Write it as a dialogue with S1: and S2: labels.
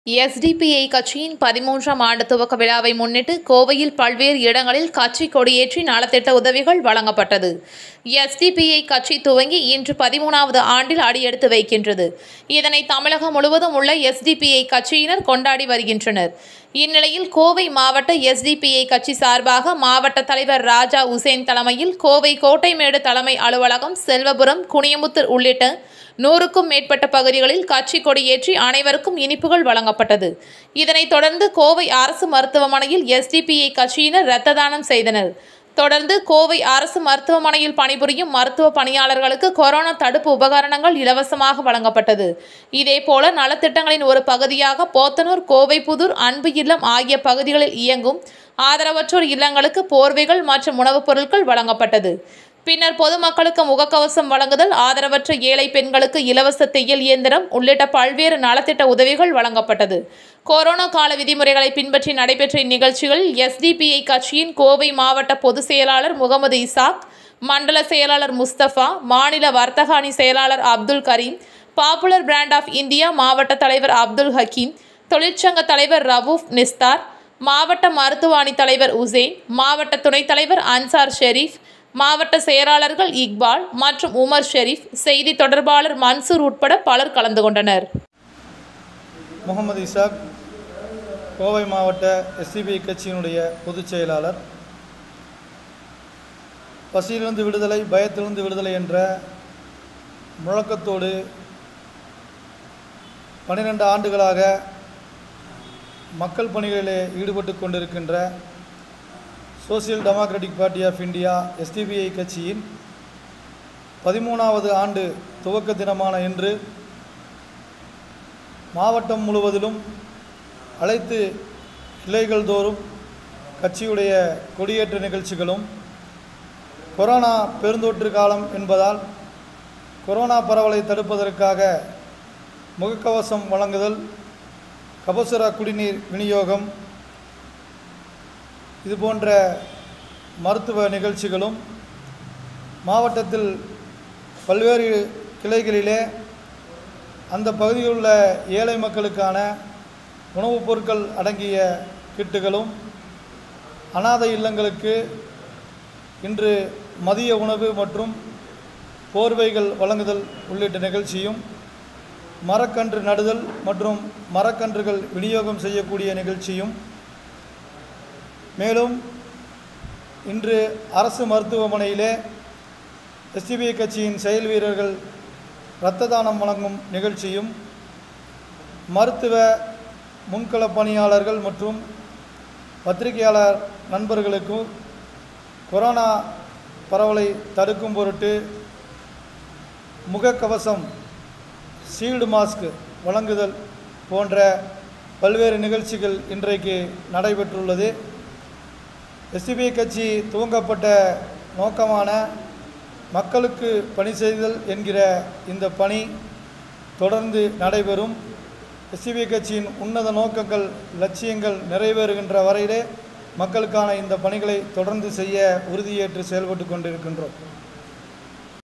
S1: SDPI கட்சியின் பதிமூன்றாம் ஆண்டு துவக்க விழாவை முன்னிட்டு கோவையில் பல்வேறு இடங்களில் கட்சி கொடியேற்றி நலத்திட்ட உதவிகள் வழங்கப்பட்டது எஸ்டிபிஐ கட்சி துவங்கி இன்று பதிமூணாவது ஆண்டில் அடியெடுத்து வைக்கின்றது இதனை தமிழகம் முழுவதும் உள்ள எஸ்டிபிஐ கட்சியினர் கொண்டாடி வருகின்றனர் இந்நிலையில் கோவை மாவட்ட எஸ்டிபிஐ கட்சி சார்பாக மாவட்ட தலைவர் ராஜா உசேன் தலைமையில் கோவை கோட்டைமேடு தலைமை அலுவலகம் செல்வபுரம் குனியமுத்தூர் உள்ளிட்ட நூறுக்கும் மேற்பட்ட பகுதிகளில் கட்சி கொடியேற்றி அனைவருக்கும் இனிப்புகள் வழங்கப்பட்டது இதனைத் தொடர்ந்து கோவை அரசு மருத்துவமனையில் எஸ்டிபிஐ கட்சியினர் இரத்த தானம் செய்தனர் தொடர்ந்து கோவை அரசு மருத்துவமனையில் பணிபுரியும் மருத்துவ பணியாளர்களுக்கு கொரோனா தடுப்பு உபகரணங்கள் இலவசமாக வழங்கப்பட்டது இதேபோல நலத்திட்டங்களின் ஒரு பகுதியாக போத்தனூர் கோவைப்புதூர் அன்பு இல்லம் ஆகிய பகுதிகளில் இயங்கும் ஆதரவற்றோர் இல்லங்களுக்கு போர்வைகள் மற்றும் உணவுப் பொருட்கள் வழங்கப்பட்டது பின்னர் பொதுமக்களுக்கு முகக்கவசம் வழங்குதல் ஆதரவற்ற ஏழை பெண்களுக்கு இலவச தையல் இயந்திரம் உள்ளிட்ட பல்வேறு நலத்திட்ட உதவிகள் வழங்கப்பட்டது கொரோனா கால விதிமுறைகளை பின்பற்றி நடைபெற்ற இந்நிகழ்ச்சிகளில் எஸ்டிபிஐ கட்சியின் கோவை மாவட்ட பொதுச் செயலாளர் முகமது இசாக் மண்டல செயலாளர் முஸ்தபா மாநில வர்த்தக அணி செயலாளர் Abdul Karim popular front of India மாவட்ட தலைவர் அப்துல் ஹக்கீம் தொழிற்சங்க தலைவர் ரவூஃப் நிஸ்தார் மாவட்ட மருத்துவ அணி தலைவர் உசேன் மாவட்ட துணைத் தலைவர் அன்சார் ஷெரீப் மாவட்ட செயலாளர்கள் இக்பால் மற்றும் உமர் ஷெரீப் செய்தி தொடர்பாளர் மன்சூர் உட்பட பலர் கலந்து கொண்டனர்
S2: முகமது இசாக் கோவை மாவட்ட எஸ்சிபிஐ கட்சியினுடைய பொதுச் செயலாளர் பசியிலிருந்து விடுதலை பயத்திலிருந்து விடுதலை என்ற முழக்கத்தோடு பன்னிரெண்டு ஆண்டுகளாக மக்கள் பணிகளிலே ஈடுபட்டு கொண்டிருக்கின்ற social democratic party of India SDPI கட்சியின் பதிமூணாவது ஆண்டு துவக்க தினமான இன்று மாவட்டம் முழுவதிலும் அனைத்து கிளைகள் தோறும் கட்சியுடைய கொடியேற்ற நிகழ்ச்சிகளும் கொரோனா பெருந்தொற்று காலம் என்பதால் கொரோனா பரவலை தடுப்பதற்காக முகக்கவசம் வழங்குதல் கபசுர குடிநீர் விநியோகம் இது போன்ற மருத்துவ நிகழ்ச்சிகளும் மாவட்டத்தில் பல்வேறு கிளைகளிலே அந்த பகுதியில் உள்ள ஏழை மக்களுக்கான உணவுப் பொருட்கள் அடங்கிய கிட்டுகளும் அனாதை இல்லங்களுக்கு இன்று மதிய உணவு மற்றும் போர்வைகள் வழங்குதல் உள்ளிட்ட நிகழ்ச்சியும் மரக்கன்று நடுதல் மற்றும் மரக்கன்றுகள் விநியோகம் செய்யக்கூடிய நிகழ்ச்சியும் மேலும் இன்று அரசு மருத்துவமனையிலே எஸ்டிபிஐ கட்சியின் செயல் வீரர்கள் இரத்த தானம் வழங்கும் நிகழ்ச்சியும் மருத்துவ முன்கள பணியாளர்கள் மற்றும் பத்திரிகையாளர் நண்பர்களுக்கும் கொரோனா பரவலை தடுக்கும் பொருட்டு முகக்கவசம் சீல்டு மாஸ்க் வழங்குதல் போன்ற பல்வேறு நிகழ்ச்சிகள் இன்றைக்கு நடைபெற்றுள்ளது எஸ்டிபிஐ கட்சி துவங்கப்பட்ட நோக்கமான மக்களுக்கு பணி செய்தல் என்கிற இந்த பணி தொடர்ந்து நடைபெறும் எஸ்டிபிஐ கட்சியின் உன்னத நோக்கங்கள் லட்சியங்கள் நிறைவேறுகின்ற வரையிலே மக்களுக்கான இந்த பணிகளை தொடர்ந்து செய்ய உறுதியேற்று செயல்பட்டு கொண்டிருக்கின்றோம்